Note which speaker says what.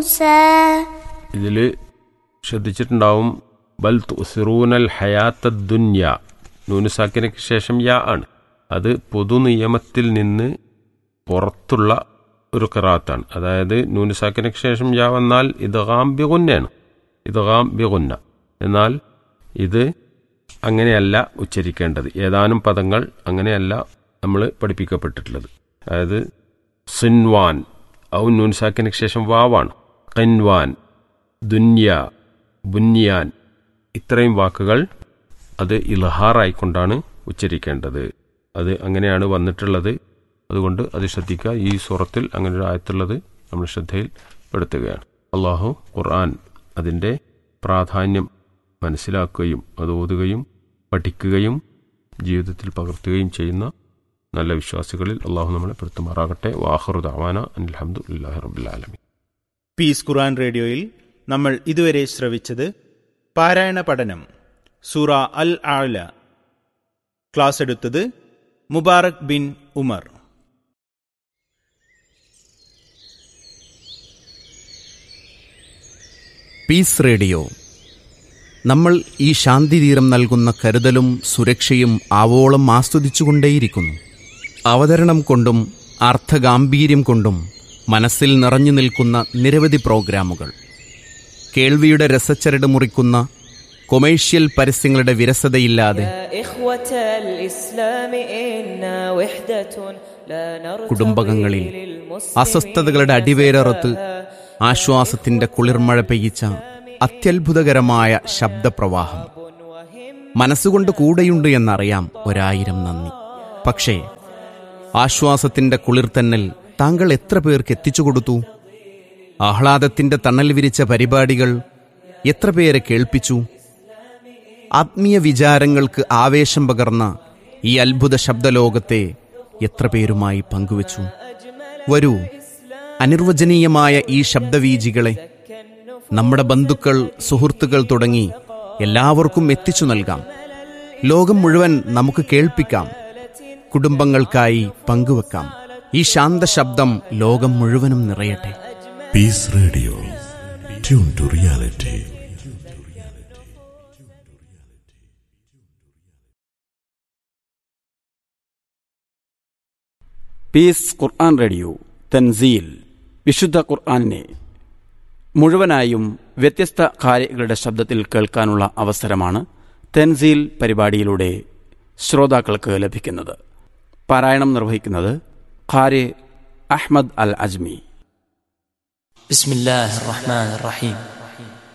Speaker 1: موسى
Speaker 2: ഇതിൽ ശ്രദ്ധിച്ചിട്ടുണ്ടാവും ബൽ തുസിറൂനൽ ഹയാത്ത ദുന്യ നൂനുസാക്കിനക്ക് ശേഷം യാ ആണ് അത് പൊതു നിയമത്തിൽ നിന്ന് പുറത്തുള്ള ഒരു ഖിറാത്താണ് അതായത് നൂനുസാക്കിനക്ക് ശേഷം യാ വന്നാൽ ഇദ്ഗാം ബിഗുന്നയാണ് ഇദ്ഗാം ബിഗുന്ന എന്നാൽ ഇത് അങ്ങനെയല്ല ഉച്ചരിക്കേണ്ടത് ഏതാനും പദങ്ങൾ അങ്ങനെയല്ല നമ്മൾ പഠിപ്പിക്കപ്പെട്ടിട്ടുള്ളത് അതായത് സിൻവാൻ ഔ നൂൻസാക്കിനക്ക് ശേഷം വാവാണ് ഖൻവാൻ ദുന്യ ബുന്യാൻ ഇത്രയും വാക്കുകൾ അത് ഇൽഹാറായിക്കൊണ്ടാണ് ഉച്ചരിക്കേണ്ടത് അത് അങ്ങനെയാണ് വന്നിട്ടുള്ളത് അതുകൊണ്ട് അത് ശ്രദ്ധിക്കുക ഈ സൂറത്തിൽ അങ്ങനെ ഒരു ആയത്തുള്ളത് നമ്മൾ ശ്രദ്ധയിൽ പെടുത്തുകയാണ് അള്ളാഹു ഖുർആൻ അതിൻ്റെ പ്രാധാന്യം മനസ്സിലാക്കുകയും അത് ഓതുകയും പഠിക്കുകയും ജീവിതത്തിൽ പകർത്തുകയും ചെയ്യുന്ന നല്ല വിശ്വാസികളിൽ അള്ളാഹു നമ്മളെ പെടുത്തുമാറാകട്ടെ വാഹറു ദാവാന അനിൽഹമ്മദ് അല്ലാഹി റബുല്ലാലമി
Speaker 3: പീസ് ഖുറാൻ റേഡിയോയിൽ നമ്മൾ ഇതുവരെ ശ്രവിച്ചത് പാരായണ പഠനം സൂറ അൽ ആല ക്ലാസ് എടുത്തത് മുബാറക് ബിൻ ഉമർ
Speaker 4: പീസ് റേഡിയോ നമ്മൾ ഈ ശാന്തിതീരം നൽകുന്ന കരുതലും സുരക്ഷയും ആവോളം ആസ്വദിച്ചുകൊണ്ടേയിരിക്കുന്നു അവതരണം കൊണ്ടും അർത്ഥഗാംഭീര്യം കൊണ്ടും മനസ്സിൽ നിറഞ്ഞു നിൽക്കുന്ന നിരവധി പ്രോഗ്രാമുകൾ കേൾവിയുടെ രസച്ചരട് മുറിക്കുന്ന കൊമേഴ്ഷ്യൽ പരസ്യങ്ങളുടെ വിരസതയില്ലാതെ
Speaker 5: يا إخوة الإسلام إنا وحدة لا نرتضي
Speaker 4: കുടുംബകങ്ങളിൽ
Speaker 5: للمسلمين
Speaker 4: അസ്വസ്ഥതകളുടെ അടിവേരറുത്ത് ആശ്വാസത്തിന്റെ കുളിർമഴ പെയ്യിച്ച അത്യത്ഭുതകരമായ ശബ്ദപ്രവാഹം മനസ്സുകൊണ്ട് കൂടെയുണ്ട് എന്നറിയാം ഒരായിരം നന്ദി പക്ഷേ ആശ്വാസത്തിന്റെ കുളിർത്തന്നൽ താങ്കൾ എത്ര പേർക്ക് എത്തിച്ചു കൊടുത്തു ആഹ്ലാദത്തിന്റെ തണൽ വിരിച്ച പരിപാടികൾ എത്ര പേരെ കേൾപ്പിച്ചു ആത്മീയ വിചാരങ്ങൾക്ക് ആവേശം പകർന്ന ഈ അത്ഭുത ശബ്ദലോകത്തെ എത്ര പേരുമായി പങ്കുവച്ചു വരൂ അനിർവചനീയമായ ഈ ശബ്ദവീജികളെ നമ്മുടെ ബന്ധുക്കൾ സുഹൃത്തുക്കൾ തുടങ്ങി എല്ലാവർക്കും എത്തിച്ചു നൽകാം ലോകം മുഴുവൻ നമുക്ക് കേൾപ്പിക്കാം കുടുംബങ്ങൾക്കായി പങ്കുവെക്കാം ഈ ശാന്ത ശബ്ദം ലോകം മുഴുവനും നിറയട്ടെ
Speaker 6: Peace Radio. Tune to reality.
Speaker 7: Peace Quran radio തൻസീൽ വിശുദ്ധ ഖുർആാനിനെ മുഴുവനായും വ്യത്യസ്ത കാര്യങ്ങളുടെ ശബ്ദത്തിൽ കേൾക്കാനുള്ള അവസരമാണ് തൻസീൽ പരിപാടിയിലൂടെ ശ്രോതാക്കൾക്ക് ലഭിക്കുന്നത് പാരായണം നിർവഹിക്കുന്നത് ഖാരി അഹ്മദ് അൽ അജ്മി
Speaker 8: بسم الله الرحمن الرحيم